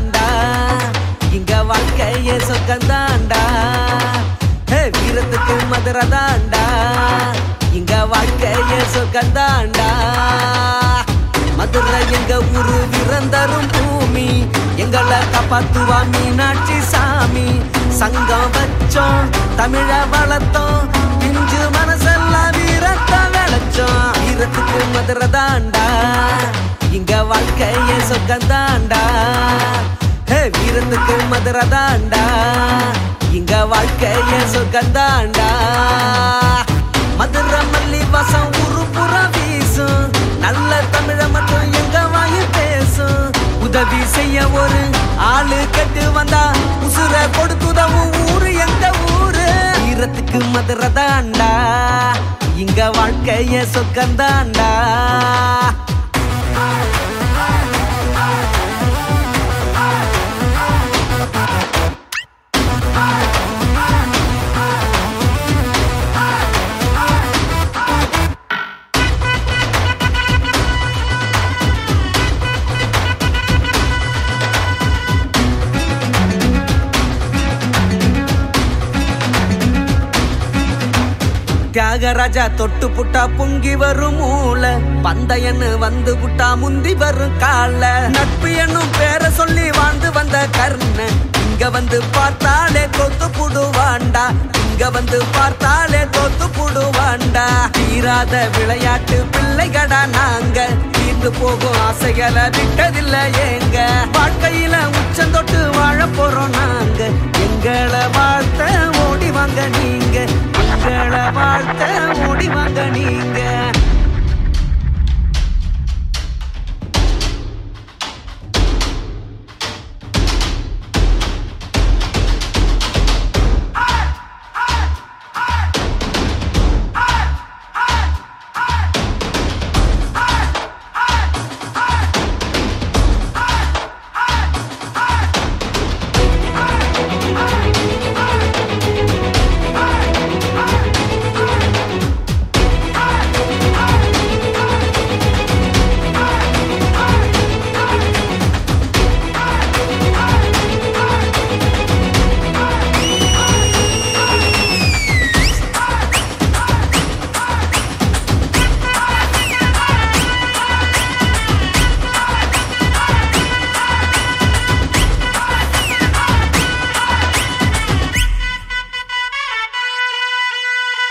மதுரதாண்டா இங்க வாழ்க்கையே சொக்கந்தாண்டா ஹே வீரத்துக்கு மதுரதாண்டா இங்க வாழ்க்கையே சொக்கந்தாண்டா மதுரை எங்க ஊரு விரந்தரும் பூமி எங்களை காப்பாத்துவா மீனாட்சி சாமி சங்கம் வச்சோம் தமிழ வளர்த்தோம் பிஞ்சு மனசெல்லாம் வீரத்தை விளைச்சோம் வீரத்துக்கு மதுரை தாண்டா இங்க வாழ்க்கைய சொக்கந்தாண்டா ஹே வீரத்துக்கு மதுரை தாண்டா இங்க வாழ்க்கைய சொக்கந்தாண்டா மதுரை மல்லி வாசம் உருப்புற வீசும் நல்ல தமிழ மட்டும் எங்க வாயு பேசும் உதவி செய்ய ஒரு ஆளு கட்டு வந்தா உசுர கொடுத்துதவும் ஊரு எங்க ஊரு வீரத்துக்கு மதுரை தாண்டா இங்க வாழ்க்கைய சொக்கந்தாண்டா தியாகராஜா தொட்டு புட்டா பொங்கி வரும் மூல பந்தயன்னு வந்து புட்டா முந்தி வரும் கால நட்பு என்னும் பேரை சொல்லி வாழ்ந்து வந்த கர்ண இங்க வந்து பார்த்தாலே தொத்து புடுவாண்டா இங்க வந்து பார்த்தாலே தொத்து புடுவாண்டா தீராத விளையாட்டு பிள்ளைகடா நாங்க தீர்ந்து போகும் ஆசைகளை விட்டதில்லை ஏங்க வாழ்க்கையில